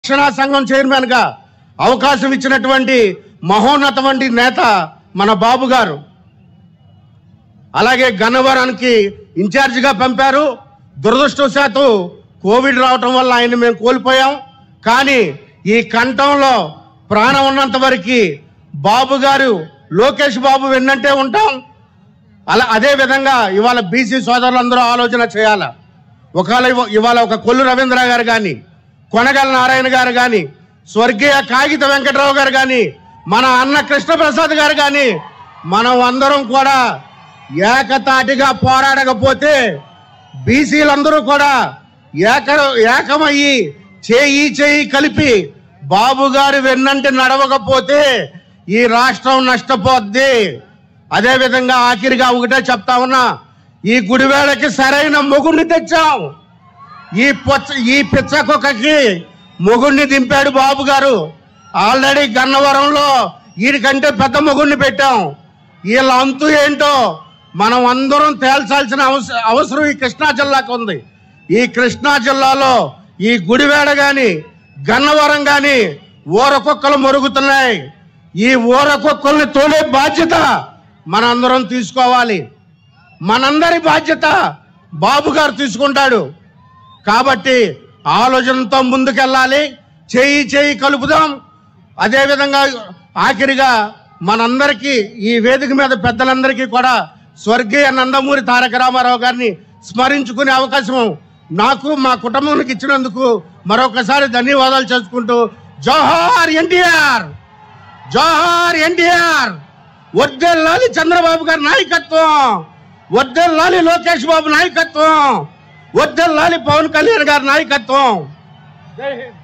రక్షణ సంఘం చైర్మన్ గా అవకాశం ఇచ్చినటువంటి మహోన్నతమైన నేత మన బాబు గారు అలాగే గన్నవరానికి ఇన్ఛార్జిగా పంపారు దురదృష్టవశాత్తు కోవిడ్ రావటం వల్ల ఆయన మేము కోల్పోయాం కానీ ఈ కంఠంలో ప్రాణం ఉన్నంత వరకు బాబు గారు లోకేష్ బాబు వెన్నంటే ఉంటాం అలా అదే విధంగా ఇవాళ బీసీ సోదరులందరూ ఆలోచన చేయాల ఒకవేళ ఇవ- ఇవాళ ఒక కొల్లు రవీంద్ర గారు కానీ కొనగల నారాయణ గారు కానీ స్వర్గీయ కాగిత వెంకటరావు గారు కానీ మన అన్న కృష్ణప్రసాద్ గారు కానీ మనం అందరం కూడా ఏకతాటిగా పోరాడకపోతే బీసీలందరూ కూడా ఏక ఏకమయ్యి చేయి చేయి కలిపి బాబు గారు వెన్నంటి నడవకపోతే ఈ రాష్ట్రం నష్టపోద్ది అదే విధంగా ఆఖరిగా ఒకటే చెప్తా ఉన్నా ఈ గుడివేళకి సరైన మొగుడిని తెచ్చాం ఈ పొచ్చ ఈ పిచ్చకొక్కకి మొగుడిని దింపాడు బాబు గారు ఆల్రెడీ గన్నవరంలో వీడికంటే పెద్ద మొగుడిని పెట్టాం వీళ్ళ అంతు ఏంటో మనం అందరం తేల్చాల్సిన అవస- అవసరం ఈ కృష్ణా జిల్లాకు ఉంది ఈ కృష్ణా జిల్లాలో ఈ గుడివేడ గాని గన్నవరం గాని ఊరకొక్కలు మరుగుతున్నాయి ఈ ఊరకొక్కల్ని తోలే బాధ్యత మనందరం తీసుకోవాలి మనందరి బాధ్యత బాబు గారు తీసుకుంటాడు కాబట్టి ఆలోచనతో ముందుకెళ్ళాలి చేయి చేయి కలుపుదాం అదేవిధంగా ఆఖరిగా మనందరికీ ఈ వేదిక మీద పెద్దలందరికీ కూడా స్వర్గీయ నందమూరి తారక రామారావు గారిని స్మరించుకునే అవకాశం నాకు మా కుటుంబానికి ఇచ్చినందుకు మరొకసారి ధన్యవాదాలు చేసుకుంటూ జోహార్ ఎన్టీఆర్ జోహార్ ఎన్టీఆర్ వడ్డెల్లాలి చంద్రబాబు గారి నాయకత్వం వడ్డెల్లాలి లోకేష్ బాబు నాయకత్వం వడ్డెల్లాలి పవన్ కళ్యాణ్ గారి నాయకత్వం జై హింద్